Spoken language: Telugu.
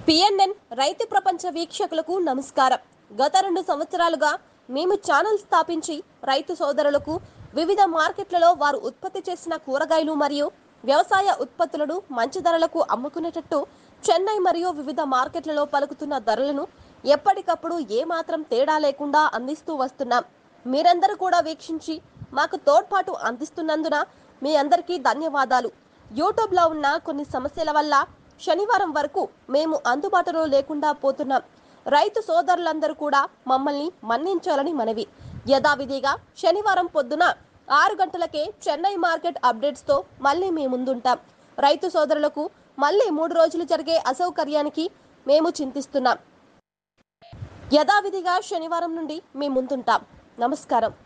పిఎన్ఎన్ రైతు ప్రపంచ వీక్షకులకు నమస్కారం గత రెండు సంవత్సరాలుగా మేము ఛానల్ స్థాపించి రైతు సోదరులకు వివిధ మార్కెట్లలో వారు ఉత్పత్తి చేసిన కూరగాయలు మరియు వ్యవసాయ ఉత్పత్తులను మంచి ధరలకు అమ్ముకునేటట్టు చెన్నై మరియు వివిధ మార్కెట్లలో పలుకుతున్న ధరలను ఎప్పటికప్పుడు ఏమాత్రం తేడా లేకుండా అందిస్తూ వస్తున్నాం మీరందరూ కూడా వీక్షించి మాకు తోడ్పాటు అందిస్తున్నందున మీ అందరికీ ధన్యవాదాలు యూట్యూబ్లో ఉన్న కొన్ని సమస్యల వల్ల శనివారం వరకు మేము అందుబాటులో లేకుండా పోతున్నాం రైతు సోదరులందరూ కూడా మమ్మల్ని మన్నించాలని మనవి యథావిధిగా శనివారం పొద్దున ఆరు గంటలకే చెన్నై మార్కెట్ అప్డేట్స్తో మళ్ళీ మీ ముందుంటాం రైతు సోదరులకు మళ్ళీ మూడు రోజులు జరిగే అసౌకర్యానికి మేము చింతిస్తున్నాం యథావిధిగా శనివారం నుండి మీ ముందుంటాం నమస్కారం